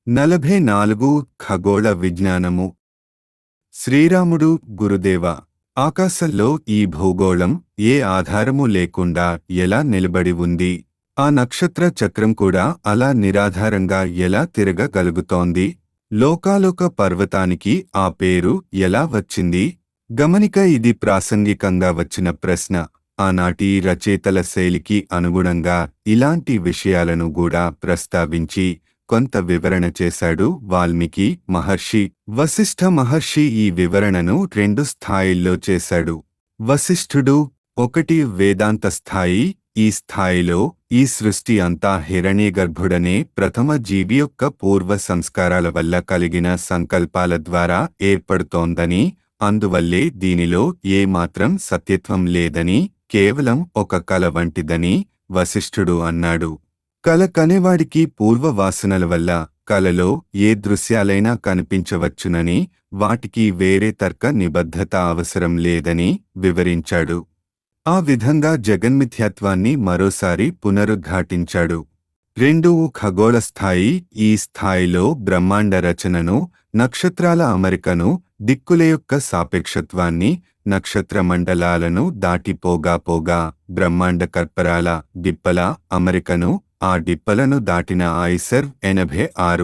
నలభై నాలుగు ఖగోళ విజ్ఞానము శ్రీరాముడు గురుదేవ ఆకాశంలో ఈ భూగోళం ఏ ఆధారము లేకుండా ఎలా నిలబడి ఉంది ఆ నక్షత్ర చక్రం కూడా అలా నిరాధారంగా ఎలా తిరగగలుగుతోంది లోకాలోక పర్వతానికి ఆ పేరు ఎలా వచ్చింది గమనిక ఇది ప్రాసంగికంగా వచ్చిన ప్రశ్న ఆనాటి రచయితల శైలికి అనుగుణంగా ఇలాంటి విషయాలను కూడా ప్రస్తావించి కొంత వివరణ చేశాడు వాల్మీకి మహర్షి వశిష్ఠ మహర్షి ఈ వివరణను రెండు స్థాయిల్లో చేశాడు వశిష్ఠుడు ఒకటి వేదాంత స్థాయి ఈ స్థాయిలో ఈ సృష్టి అంతా హిరణ్యగర్భుడనే ప్రథమ జీవి యొక్క పూర్వ సంస్కారాల వల్ల కలిగిన సంకల్పాల ద్వారా ఏర్పడుతోందని అందువల్లే దీనిలో ఏమాత్రం సత్యత్వం లేదని కేవలం ఒక కల వంటిదని వశిష్ఠుడు అన్నాడు కల కనేవాడికి పూర్వ వాసనల వల్ల కలలో ఏ దృశ్యాలైనా కనిపించవచ్చునని వాటికి వేరే తర్క నిబద్ధత అవసరం లేదని వివరించాడు ఆ విధంగా జగన్మిథ్యాత్వాన్ని మరోసారి పునరుద్ఘాటించాడు రెండు ఖగోళ స్థాయి ఈ స్థాయిలో బ్రహ్మాండ రచనను నక్షత్రాల అమరికను దిక్కుల యొక్క సాపేక్షత్వాన్ని నక్షత్ర మండలాలను దాటిపోగా పోగా బ్రహ్మాండ కర్పరాల డిప్పల అమరికను ఆ డిప్పలను దాటిన ఐసర్ ఎనభై ఆరు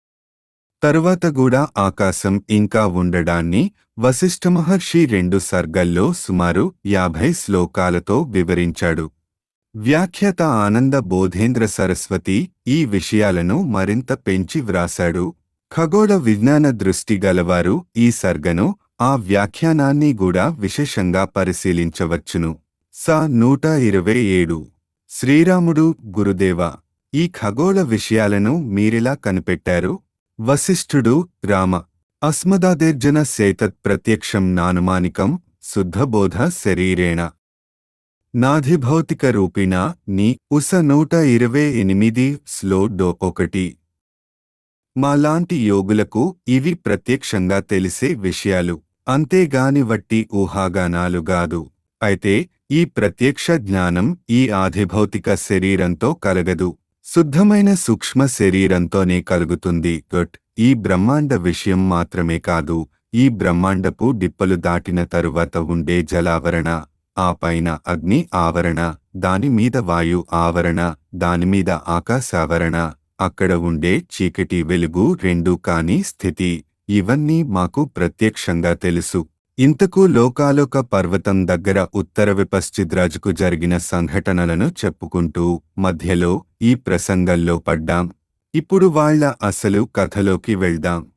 తరువాత కూడా ఆకాశం ఇంకా ఉండడాన్ని వశిష్ఠ మహర్షి రెండు సర్గల్లో సుమారు యాభై శ్లోకాలతో వివరించాడు వ్యాఖ్యాత ఆనంద బోధేంద్ర సరస్వతి ఈ విషయాలను మరింత పెంచి వ్రాశాడు ఖగోళ విజ్ఞాన దృష్టి గలవారు ఈ సర్గను ఆ వ్యాఖ్యానాన్ని కూడా విశేషంగా పరిశీలించవచ్చును స నూట ఇరవై ఏడు శ్రీరాముడు గురుదేవ ఈ ఖగోళ విషయాలను మీరిలా కనిపెట్టారు వశిష్ఠుడు రామ అస్మదాదేర్జన సేతత్ ప్రత్యక్షం నానుమానికం శుద్ధబోధ శరీరేణ నాధిభౌతిక రూపిణ నీ ఉస నూట ఇరవై ఎనిమిది స్లో డో ఒకటి మాలాంటి యోగులకు ఇవి ప్రత్యక్షంగా తెలిసే విషయాలు అంతేగాని వట్టి ఊహాగానాలు గాదు అయితే ఈ ప్రత్యక్ష జ్ఞానం ఈ ఆధిభౌతిక శరీరంతో కలగదు శుద్ధమైన సూక్ష్మ శరీరంతోనే కలుగుతుంది గట్ ఈ బ్రహ్మాండ విషయం మాత్రమే కాదు ఈ బ్రహ్మాండపు డిప్పలు దాటిన తరువాత ఉండే జలావరణ ఆ పైన అగ్ని ఆవరణ దానిమీద వాయు ఆవరణ దానిమీద ఆకాశావరణ అక్కడ ఉండే చీకటి వెలుగు రెండూ కాని స్థితి ఇవన్నీ మాకు ప్రత్యక్షంగా తెలుసు ఇంతకు లోకాలోక పర్వతం దగ్గర ఉత్తర విపశ్చిద్రాజుకు జరిగిన సంఘటనలను చెప్పుకుంటూ మధ్యలో ఈ ప్రసంగంలో పడ్డాం ఇప్పుడు వాళ్ళ అసలు కథలోకి వెళ్దాం